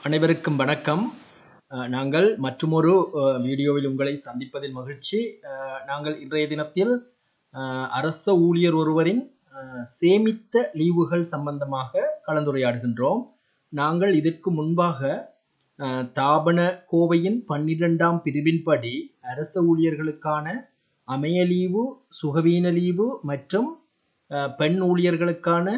அனைவருக்கும் வணக்கம் அஹ் நாங்கள் மற்றுமொரு அஹ், வீடியோவில் உங்களை சந்திப்பதில் மகிழ்ச்சி அஹ், நாங்கள் இன்றைய தினத்தில் அஹ், அரச ஊழியர் ஒருவரின் அஹ், சேமித்த லீவுகள் சம்பந்தமாக கலந்துரையாடுகின்றோம் நாங்கள் இதற்கு முன்பாக அஹ், தாபன கோவையின் பன்னிரெண்டாம் பிரிவின்படி அரச ஊழியர்களுக்கான அமைய லீவு சுகவீன லீவு மற்றும் அஹ், பெண் ஊழியர்களுக்கான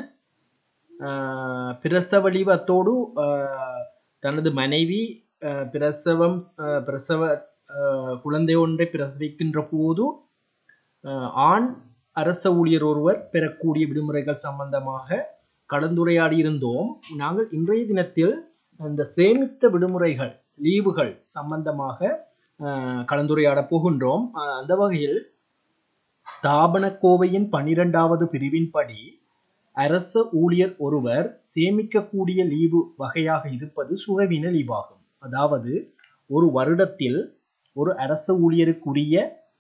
ஆஹ் பிரசவ லீவு அத்தோடு ஆஹ் தனது மனைவி ஆஹ் பிரசவம் ஆஹ் பிரசவ ஆஹ் குழந்தை ஒன்றை பிரசவிக்கின்ற போது ஆஹ் ஆண் அரச ஊழியர் ஒருவர் பெறக்கூடிய விடுமுறைகள் சம்பந்தமாக கலந்துரையாடி இருந்தோம் நாங்கள் இன்றைய தினத்தில் இந்த சேமித்த விடுமுறைகள் லீவுகள் சம்பந்தமாக ஆஹ் கலந்துரையாட போகின்றோம் ஆஹ் அந்த வகையில் தாபனக்கோவையின் பனிரெண்டாவது பிரிவின்படி அரச ஊழியர் ஒருவர் சேமிக்கக்கூடிய லீவு வகையாக இருப்பது சுகவீன லீவாகும் அதாவது ஒரு வருடத்தில் ஒரு அரச ஊழியருக்குரிய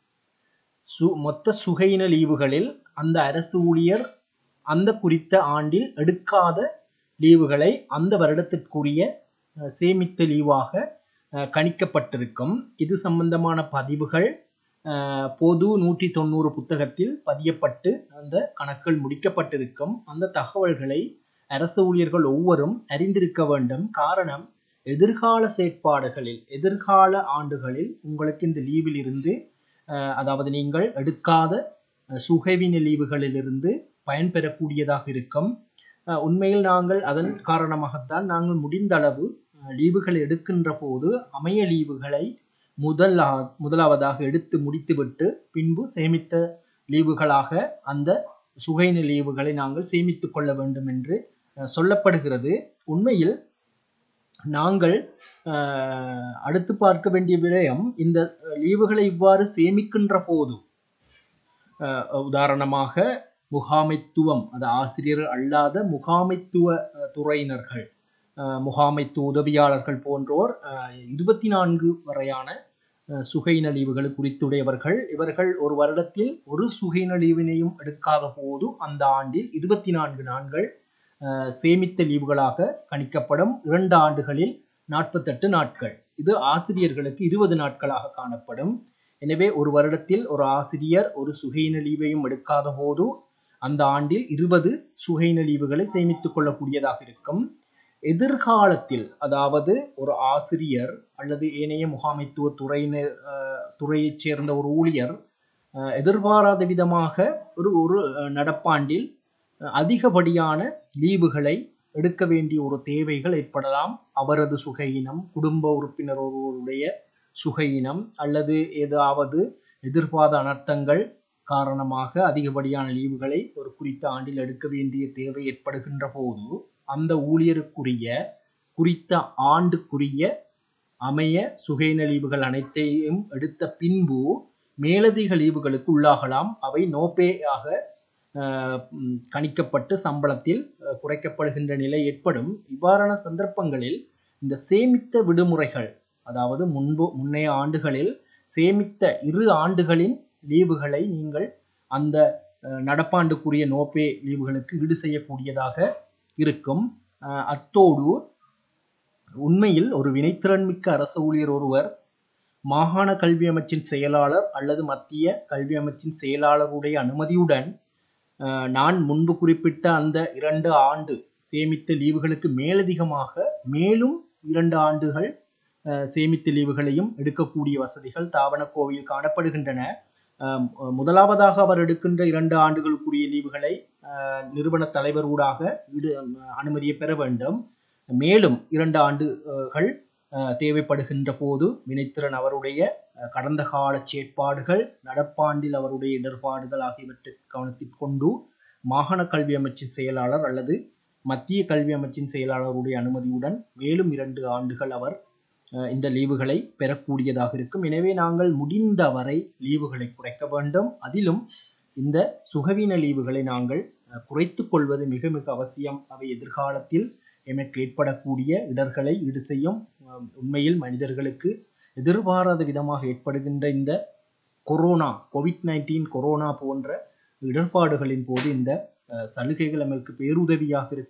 சு மொத்த சுகையின லீவுகளில் அந்த அரசு ஊழியர் அந்த குறித்த ஆண்டில் எடுக்காத லீவுகளை அந்த வருடத்திற்குரிய அஹ், சேமித்த லீவாக அஹ், கணிக்கப்பட்டிருக்கும் இது சம்பந்தமான பதிவுகள் அஹ், பொது நூற்றி தொண்ணூறு புத்தகத்தில் பதியப்பட்டு அந்த கணக்குகள் முடிக்கப்பட்டிருக்கும் அந்த தகவல்களை அரசு ஊழியர்கள் ஒவ்வொரும் அறிந்திருக்க வேண்டும் காரணம் எதிர்கால செயற்பாடுகளில் எதிர்கால ஆண்டுகளில் உங்களுக்கு இந்த லீவில் இருந்து அஹ், அதாவது நீங்கள் எடுக்காத அஹ், சுகவின லீவுகளிலிருந்து பயன்பெறக்கூடியதாக இருக்கும் அஹ், உண்மையில் நாங்கள் அதன் காரணமாகத்தான் நாங்கள் முடிந்த அளவு அஹ், லீவுகளை எடுக்கின்ற போது அமைய லீவுகளை முதலா முதலாவதாக எடுத்து முடித்துவிட்டு பின்பு சேமித்த லீவுகளாக அந்த சுகையின லீவுகளை நாங்கள் சேமித்துக் கொள்ள வேண்டும் என்று அஹ், சொல்லப்படுகிறது உண்மையில் நாங்கள் அஹ், அடுத்து பார்க்க வேண்டிய விடயம் இந்த லீவுகளை இவ்வாறு சேமிக்கின்ற போது அஹ், உதாரணமாக முகாமைத்துவம் அது ஆசிரியர் அல்லாத முகாமைத்துவ அஹ், துறையினர்கள் அஹ், முகாமைத்துவ உதவியாளர்கள் போன்றோர் இருபத்தி நான்கு வரையான அஹ், சுகையின லீவுகள் குறித்துடையவர்கள் இவர்கள் ஒரு வருடத்தில் ஒரு சுகையின லீவினையும் எடுக்காத போது அந்த ஆண்டில் இருபத்தி நான்கு நாட்கள் அஹ், சேமித்த லீவுகளாக கணிக்கப்படும் இரண்டு ஆண்டுகளில் நாற்பத்தெட்டு நாட்கள் இது ஆசிரியர்களுக்கு இருபது நாட்களாக காணப்படும் எனவே ஒரு வருடத்தில் ஒரு ஆசிரியர் ஒரு சுகையின லீவையும் எடுக்காத போது அந்த ஆண்டில் இருபது சுகையின லீவுகளை சேமித்துக் கொள்ளக்கூடியதாக இருக்கும் எதிர்காலத்தில் அதாவது ஒரு ஆசிரியர் அல்லது ஏனைய முகாமைத்துவ துறையினர் அஹ், துறையைச் சேர்ந்த ஒரு ஊழியர் அஹ், எதிர்பாராத விதமாக ஒரு ஒரு அஹ், நடப்பாண்டில் அஹ், அதிகப்படியான லீவுகளை எடுக்க வேண்டிய ஒரு தேவைகள் ஏற்படலாம் அவரது சுகையினம் குடும்ப உறுப்பினர் ஒருவருடைய சுகையினம் அல்லது ஏதாவது எதிர்பாராத அனர்த்தங்கள் காரணமாக அதிகப்படியான லீவுகளை ஒரு குறித்த ஆண்டில் எடுக்க வேண்டிய தேவை ஏற்படுகின்ற போது அந்த ஊழியருக்குரிய குறித்த ஆண்டுக்குரிய அமைய சுகையின லீவுகள் அனைத்தையும் எடுத்த பின்பு மேலதிக லீவுகளுக்கு உள்ளாகலாம் அவை நோபேயாக ஆஹ், ம், கணிக்கப்பட்டு சம்பளத்தில் அஹ், குறைக்கப்படுகின்ற நிலை ஏற்படும் இவ்வாறான சந்தர்ப்பங்களில் இந்த சேமித்த விடுமுறைகள் அதாவது முன்பு முன்னைய ஆண்டுகளில் சேமித்த இரு ஆண்டுகளின் லீவுகளை நீங்கள் அந்த அஹ், நடப்பாண்டுக்குரிய நோபே லீவுகளுக்கு ஈடு செய்யக்கூடியதாக இருக்கும் அஹ், அத்தோடு உண்மையில் ஒரு வினைத்திறன்மிக்க அரசு ஊழியர் ஒருவர் மாகாண கல்வி அமைச்சின் செயலாளர் அல்லது மத்திய கல்வி அமைச்சின் செயலாளருடைய அனுமதியுடன் அஹ், நான் முன்பு குறிப்பிட்ட அந்த இரண்டு ஆண்டு சேமித்த லீவுகளுக்கு மேலதிகமாக மேலும் இரண்டு ஆண்டுகள் அஹ், சேமித்த லீவுகளையும் எடுக்கக்கூடிய வசதிகள் தாவணக்கோவையில் காணப்படுகின்றன அஹ், முதலாவதாக அவர் எடுக்கின்ற இரண்டு ஆண்டுகளுக்குரிய லீவுகளை அஹ், நிறுவன தலைவர் ஊடாக ஈடு அனுமதியை பெற வேண்டும் மேலும் இரண்டு ஆண்டுகள் அஹ், தேவைப்படுகின்ற போது வினைத்திறன் அவருடைய அஹ், கடந்த கால செயற்பாடுகள் நடப்பாண்டில் அவருடைய இடர்பாடுகள் ஆகியவற்றை கவனத்தில் கொண்டு மாகாண கல்வி அமைச்சின் செயலாளர் அல்லது மத்திய கல்வி அமைச்சின் செயலாளருடைய அனுமதியுடன் மேலும் இரண்டு ஆண்டுகள் அவர் அஹ், இந்த லீவுகளை பெறக்கூடியதாக இருக்கும் எனவே நாங்கள் முடிந்தவரை லீவுகளை குறைக்க வேண்டும் அதிலும் இந்த சுகவீன லீவுகளை நாங்கள் அஹ், குறைத்துக் கொள்வது மிக மிக அவசியம் அவை எதிர்காலத்தில் எமக்கு ஏற்படக்கூடிய இடர்களை ஈடு செய்யும் அஹ், உண்மையில் மனிதர்களுக்கு எதிர்பாராத விதமாக ஏற்படுகின்ற இந்த கொரோனா கோவிட் நைன்டீன் கொரோனா போன்ற இடர்பாடுகளின் போது இந்த அஹ், சலுகைகள் நமக்கு பேருதவியாக இருக்கும்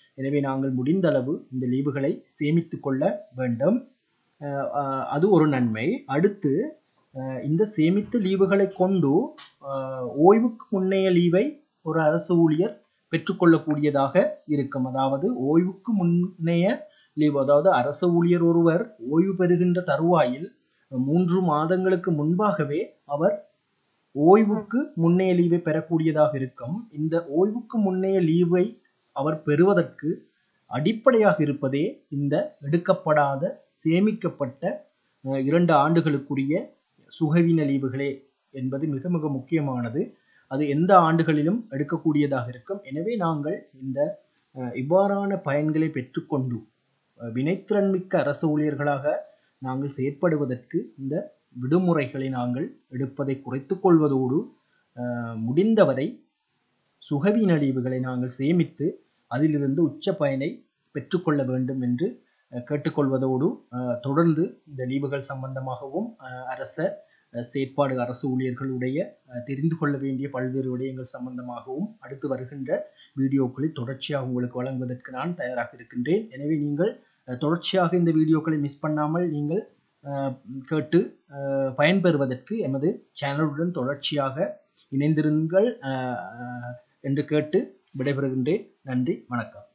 எனவே நாங்கள் முடிந்த அளவு இந்த லீவுகளை சேமித்து கொள்ள வேண்டும் அஹ் அஹ் அது ஒரு நன்மை அடுத்து அஹ் இந்த சேமித்த லீவுகளை கொண்டு அஹ் ஓய்வுக்கு முன்னைய லீவை ஒரு அரசு ஊழியர் பெற்றுக்கொள்ளக்கூடியதாக இருக்கும் அதாவது ஓய்வுக்கு முன்னைய லீவு அதாவது அரசு ஊழியர் ஒருவர் ஓய்வு பெறுகின்ற தருவாயில் மூன்று மாதங்களுக்கு முன்பாகவே அவர் ஓய்வுக்கு முன்னைய லீவை பெறக்கூடியதாக இருக்கும் இந்த ஓய்வுக்கு முன்னைய லீவை அவர் பெறுவதற்கு அடிப்படையாக இருப்பதே இந்த எடுக்கப்படாத சேமிக்கப்பட்ட அஹ், இரண்டு ஆண்டுகளுக்குரிய சுகவீன லீவுகளே என்பது மிக மிக முக்கியமானது அது எந்த ஆண்டுகளிலும் எடுக்கக்கூடியதாக இருக்கும் எனவே நாங்கள் இந்த அஹ், இவ்வாறான பயன்களை பெற்றுக்கொண்டு அஹ், வினைத்திறன் மிக்க அரசு ஊழியர்களாக நாங்கள் செயற்படுவதற்கு இந்த விடுமுறைகளை நாங்கள் எடுப்பதை குறைத்துக் கொள்வதோடு அஹ், முடிந்தவரை சுகவீன லீவுகளை நாங்கள் சேமித்து அதிலிருந்து உச்ச பயனை பெற்றுக்கொள்ள வேண்டும் என்று அஹ், கேட்டுக்கொள்வதோடு அஹ், தொடர்ந்து இந்த லீவுகள் சம்பந்தமாகவும் அஹ், அரச அஹ், செயற்பாடு அரசு ஊழியர்களுடைய அஹ், தெரிந்து கொள்ள வேண்டிய பல்வேறு விடயங்கள் சம்பந்தமாகவும் அடுத்து வருகின்ற வீடியோக்களை தொடர்ச்சியாக உங்களுக்கு வழங்குவதற்கு நான் தயாராக இருக்கின்றேன் எனவே நீங்கள் அஹ், தொடர்ச்சியாக இந்த வீடியோக்களை மிஸ் பண்ணாமல் நீங்கள் அஹ், கேட்டு அஹ், பயன்பெறுவதற்கு எமது சேனலுடன் தொடர்ச்சியாக இணைந்திருங்கள் அஹ், அஹ், என்று கேட்டு விடைபெறுகின்றேன் நன்றி வணக்கம்